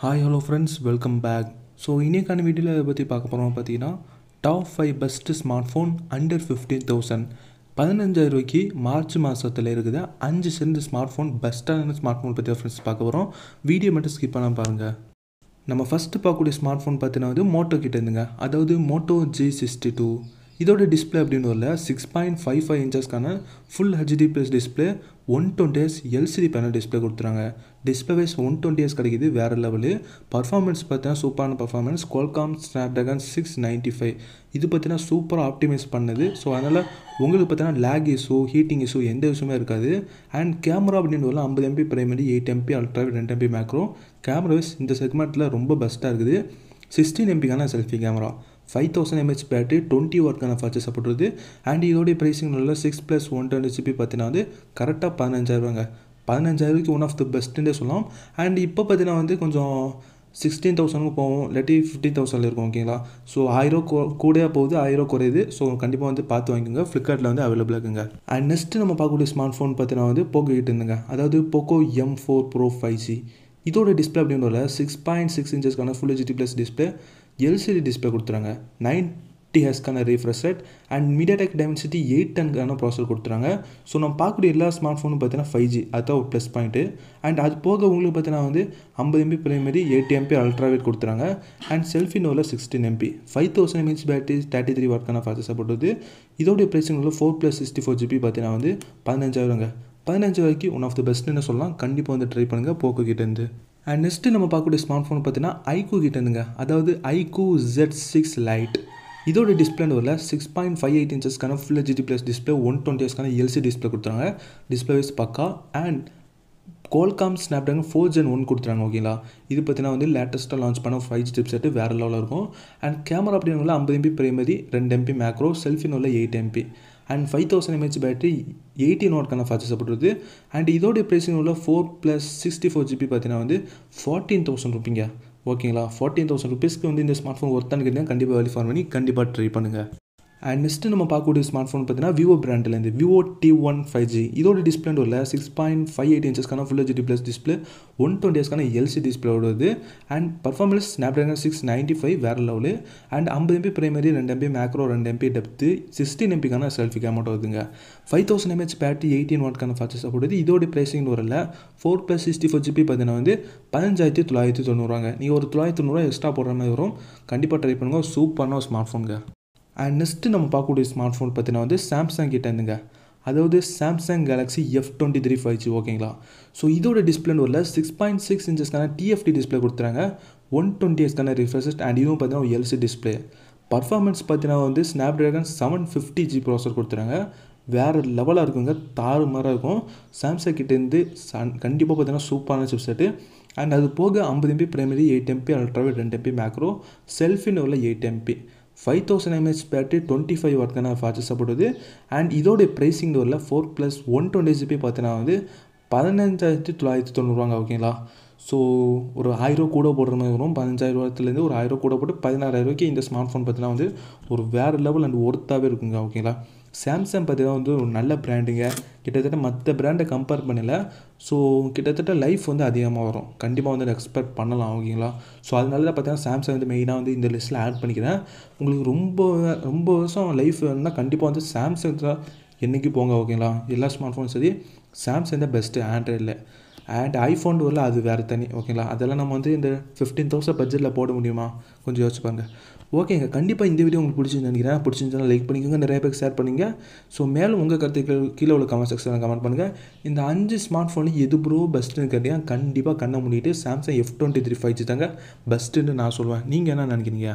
hi hello friends welcome back so இன்னைக்கான வீடியோவில் இதை பற்றி பார்க்க போகிறோம் பார்த்தீங்கன்னா top five best smartphone under fifteen thousand பதினஞ்சாயிரம் ரூபாய்க்கு மார்ச் மாதத்தில் இருக்குது அஞ்சு சிறந்த ஸ்மார்ட் ஃபோன் பெஸ்ட்டான ஸ்மார்ட் ஃபோன் பற்றி ஃப்ரெண்ட்ஸ் பார்க்க போகிறோம் வீடியோ மட்டும் ஸ்கிப் பண்ணாமல் பாருங்கள் நம்ம ஃபஸ்ட்டு பார்க்கக்கூடிய ஸ்மார்ட் ஃபோன் பார்த்தீங்கன்னா வந்து மோட்டோ கிட்ட இருந்துங்க அதாவது மோட்டோ ஜி சிக்ஸ்டி டூ இதோட டிஸ்பிளே அப்படின்னு வரல சிக்ஸ் பாயிண்ட் ஃபைவ் ஃபைவ் இன்ச்சஸ்க்கான full HD plus display one twenty S LCD panel display கொடுத்துறாங்க display wise one twenty S கிடைக்குது வேறு லெவலு பர்ஃபார்மன்ஸ் பார்த்தீங்கன்னா சூப்பரான performance Qualcomm Snapdragon six ninety five இது பார்த்தீங்கன்னா சூப்பராக ஆப்டிமைஸ் பண்ணுது ஸோ அதனால் உங்களுக்கு பார்த்தீங்கன்னா லேக் இஷ்யூ ஹீட்டிங் இஷ்யூ எந்த இஷ்யூமே இருக்காது அண்ட் கேமரா அப்படின்னு வரல ஐம்பது MP primary eight MP ultra ரெண்டு எம்பி மேக்ரோ கேமரா வைஸ் இந்த செக்மெண்ட்டில் ரொம்ப பெஸ்ட்டாக இருக்குது சிக்ஸ்டீன் எம்பிக்கான selfie camera five thousand mAh battery twenty ஒர்க்கான ஃபர்ச்சர் சப்போர்ட் அண்ட் இதோடைய ப்ரைஸிங் நல்ல six plus one twenty GB பார்த்தீங்கன்னா வந்து கரெக்டாக பதினஞ்சாயிரூவாங்க பதினஞ்சாயிரூவாய்க்கு ஒன் ஆஃப் த பெஸ்ட்டுன்னே சொல்லலாம் அண்ட் இப்போ பார்த்தீங்கன்னா வந்து கொஞ்சம் சிக்ஸ்டீன் தௌசண்ட்க்கு போகும் இல்லாட்டி ஃபிஃப்டீன் தௌசண்டில் இருக்கும் ஓகேங்களா ஸோ ஆயிரம் கூடயா போகுது ஆயிரம் குறையுது ஸோ கண்டிப்பாக வந்து பார்த்து வாங்கிக்கோங்க ஃப்ளிப்கார்ட்டில் வந்து அவைலபிளாக இருக்குங்க அண்ட் நெக்ஸ்ட்டு நம்ம பார்க்கக்கூடிய ஸ்மார்ட் ஃபோன் பார்த்தீங்கன்னா வந்து போக்கோ கிட்ட இருந்துங்க அதாவது Poco M four pro five G இதோட டிஸ்பிளே அப்படின்னு வரல சிக்ஸ் பாயிண்ட் சிக்ஸ் இன்ச்சஸ்க்கான full HD plus display LCD display கொடுத்துறாங்க நைன்டி ஹெஸ்க்கான refresh rate and MediaTek Dimensity eight டென்க்கான ப்ராசர் கொடுத்துறாங்க ஸோ நம்ம பார்க்கக்கூடிய எல்லா ஸ்மார்ட் ஃபோனும் பார்த்தீங்கன்னா ஃபைவ் ஜி அதுதான் ஒரு ப்ளஸ் பாயிண்ட்டு அண்ட் அது போக உங்களுக்கு பார்த்தீங்கன்னா வந்து ஐம்பது MP primary eighty MP ultrawide கொடுத்துறாங்க அண்ட் செல்ஃபி நோவில் sixteen MP five thousand mAh battery thirty three வாட்க்கான ஃபாஸ்ட் சப்போர்ட் இதோடைய ப்ரைஸிங் உள்ள four plus sixty four GB பார்த்தீங்கன்னா வந்து பதினஞ்சாயிரங்க பதினஞ்சு வரைக்கும் ஒன் ஆஃப் த பெஸ்ட்டுன்னு சொல்லலாம் கண்டிப்பாக வந்து ட்ரை பண்ணுங்கள் போக்கோ கிட்டேருந்து அண்ட் நெக்ஸ்ட்டு நம்ம பார்க்கக்கூடிய ஸ்மார்ட் ஃபோன் பார்த்தீங்கன்னா ஐக்கூ கிட்டேருந்துங்க அதாவது ஐக்கூ ஜெட் சிக்ஸ் லைட் இதோட டிஸ்பிளேன்னு வரல சிக்ஸ் பாயிண்ட் ஃபைவ் எயிட் இன்ச்சஸ்க்கான full HD plus display one twenty ஹெஸ்க்கான எல்சி டிஸ்பிளே கொடுத்துறாங்க டிஸ்பிளே வைஸ் பக்கா and Qualcomm Snapdragon four Gen one கொடுத்துறாங்க ஓகேங்களா இது பார்த்தீங்கன்னா வந்து லேட்டஸ்ட்டாக லான்ச் பண்ண ஃபைவ் ஜி செட்டு வேறு லெவலில் இருக்கும் அண்ட் கேமரா அப்படின்னா ஐம்பது எம்பி பிரைமரி ரெண்டு எம்பி மேக்ரோ செல்ஃபின் உள்ள eight MP and five thousand mAh battery eighteen வாட்க்கான ஃபர்ச்சர் சப்போர்ட் அண்ட் இதோடைய ப்ரைஸிங் உள்ள four plus sixty four GB பார்த்தீங்கன்னா வந்து ஃபார்ட்டீன் தௌசண்ட் ருப்பீங்க ஓகேங்களா ஃபார்ட்டீன் தௌசண்ட் ருபீஸ்க்கு வந்து இந்த ஸ்மார்ட் ஃபோன் ஒர்த்தானு கேட்டால் கண்டிப்பாக வேலி ஃபார்ம் பண்ணி கண்டிப்பாக ட்ரை பண்ணுங்கள் அண்ட் நெக்ஸ்ட்டு நம்ம பார்க்கக்கூடிய ஸ்மார்ட் ஃபோன் பார்த்தீங்கன்னா விவோ பிராண்ட்லேருந்து Vivo T one five G இதோட டிஸ்பிளே உள்ள சிக்ஸ் பாயிண்ட் ஃபைவ் எயிட் இன்ச்சஸ்க்கான full HD plus display one twenty ஹெஸ்க்கான எல்சி டிஸ்பிளே வருது and performance Snapdragon six ninety five வேறு லெவலு அண்ட் ஐம்பது எம்பி பிரைமரி ரெண்டு எம்பி மேக்ரோ ரெண்டு எம்பி டெப்த்து சிக்ஸ்டீன் எம்பிக்கான செல்ஃபி கேமரா வருதுங்க five thousand mAh battery eighteen வாட்க்கான ஃபர்ச்சர் சப்போர்ட் இதோட ப்ரைஸிங் வரல four plus sixty four GB பார்த்தீங்கன்னா வந்து பதினஞ்சாயிரத்தி தொள்ளாயிரத்தி தொண்ணூறுவாங்க நீங்கள் ஒரு தொள்ளாயிரத்தி தொண்ணூறுவா எக்ஸ்ட்ரா போடுற மாதிரி வரும் கண்டிப்பாக ட்ரை பண்ணுங்கள் சூப்பரான ஒரு ஸ்மார்ட் ஃபோனுங்க அண்ட் நெக்ஸ்ட்டு நம்ம பார்க்கக்கூடிய ஸ்மார்ட் ஃபோன் பார்த்தீங்கன்னா வந்து சாம்சங் கிட்ட இருந்துங்க அதாவது Samsung Galaxy F twenty three five G ஓகேங்களா ஸோ இதோட டிஸ்பிளேன்னு வரல சிக்ஸ் பாயிண்ட் சிக்ஸ் இன்ச்சஸ்க்கான டிஎஃப்டி டிஸ்பிளே கொடுத்துறாங்க ஒன் டுவெண்ட்டி எஸ்க்கான ரிஃப்ரெஷஸ்ட் அண்ட் இதுவும் பார்த்தீங்கன்னா எல்சி டிஸ்பிளே பர்ஃபார்மன்ஸ் பார்த்தீங்கன்னா வந்து Snapdragon seven fifty G processor கொடுத்துறாங்க வேறு லெவலாக இருக்குங்க தாறு மாதிரி இருக்கும் சாம்சங் கிட்டேருந்து சன் கண்டிப்பாக பார்த்தீங்கன்னா சூப்பரான சிப் செட்டு அண்ட் அது போக ஐம்பது MP primary eight MP ultrawide ரெண்டு எம்பி மேக்ரோ செல்ஃபின்னு உள்ள eight MP five thousand mAh battery twenty five வாட்க்கான ஃபாஸ்ட் சப்போர்ட் அண்ட் இதோடைய ப்ரைஸிங் வரல four plus one twenty GB பார்த்தீங்கன்னா வந்து பதினஞ்சாயிரத்தி தொள்ளாயிரத்தி தொண்ணூறுவாங்க ஓகேங்களா ஸோ ஒரு ஆயிரம் கூட போடுற மாதிரி வரும் பதினஞ்சாயிரத்துலேருந்து ஒரு ஆயிரம் கூட போட்டு பதினாறாயிரூவாய்க்கு இந்த ஸ்மார்ட் ஃபோன் பார்த்தீங்கன்னா வந்து ஒரு வேறு லெவல் அண்ட் ஒர்த்தாகவே இருக்குங்க ஓகேங்களா சாம்சங் பார்த்தீங்கன்னா வந்து ஒரு நல்ல பிராண்டுங்க கிட்டத்தட்ட மற்ற பிராண்டை கம்பேர் பண்ணல ஸோ கிட்டத்தட்ட லைஃப் வந்து அதிகமாக வரும் கண்டிப்பாக வந்து எக்ஸ்பெக்ட் பண்ணலாம் ஓகேங்களா ஸோ அதனால தான் பார்த்தீங்கன்னா சாம்சங் வந்து மெயினாக வந்து இந்த லிஸ்ட்டில் ஆட் பண்ணிக்கிறேன் உங்களுக்கு ரொம்ப ரொம்ப வருஷம் லைஃப் வேணும்னா கண்டிப்பாக வந்து சாம்சங் தான் என்றைக்கு போங்க ஓகேங்களா எல்லா ஸ்மார்ட் ஃபோன் சரி சாம்சங் தான் பெஸ்ட்டு ஆண்ட்ராய்டில் அண்ட் ஐஃபோன் வரல அது வேறு தனி ஓகேங்களா அதெல்லாம் நம்ம வந்து இந்த ஃபிஃப்டீன் தௌசண்ட் பட்ஜெட்டில் போட முடியுமா கொஞ்சம் யோசிச்சு பாருங்க ஓகேங்க கண்டிப்பாக இந்த வீடியோ உங்களுக்கு பிடிச்சிருந்து நினைக்கிறேன் பிடிச்சிருந்தா லைக் பண்ணிக்கோங்க நிறைய பேருக்கு ஷேர் பண்ணிங்க ஸோ மேலும் உங்கள் கருத்துக்கள் கீழே உள்ள கமெண்ட் செக்ஷனில் கமெண்ட் பண்ணுங்கள் இந்த அஞ்சு ஸ்மார்ட் ஃபோனு எது ப்ரோ பெஸ்ட்டுன்னு கேட்டீங்கன்னா கண்டிப்பாக கண்ணை மூடிட்டு Samsung F twenty three five G தாங்க பெஸ்ட்டுன்னு நான் சொல்லுவேன் நீங்கள் என்ன நினைக்கிறீங்க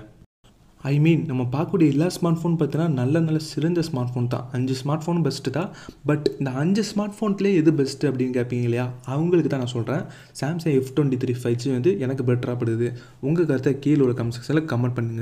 ஐ மீன் நம்ம பார்க்கக்கூடிய எல்லா ஸ்மார்ட் ஃபோன் பார்த்தீங்கன்னா நல்ல நல்ல சிறந்த ஸ்மார்ட் ஃபோன் தான் அஞ்சு ஸ்மார்ட் ஃபோன் பெஸ்ட்டு தான் பட் இந்த அஞ்சு ஸ்மார்ட் ஃபோன்லேயே எது பெஸ்ட்டு அப்படின்னு கேட்பீங்க இல்லையா அவங்களுக்கு தான் நான் சொல்கிறேன் Samsung F twenty three five G வந்து எனக்கு பெட்டராக படுது உங்கள் கருத்தை கீழே உள்ள கமெண்ட் செக்ஷனில் கமெண்ட் பண்ணுங்கள்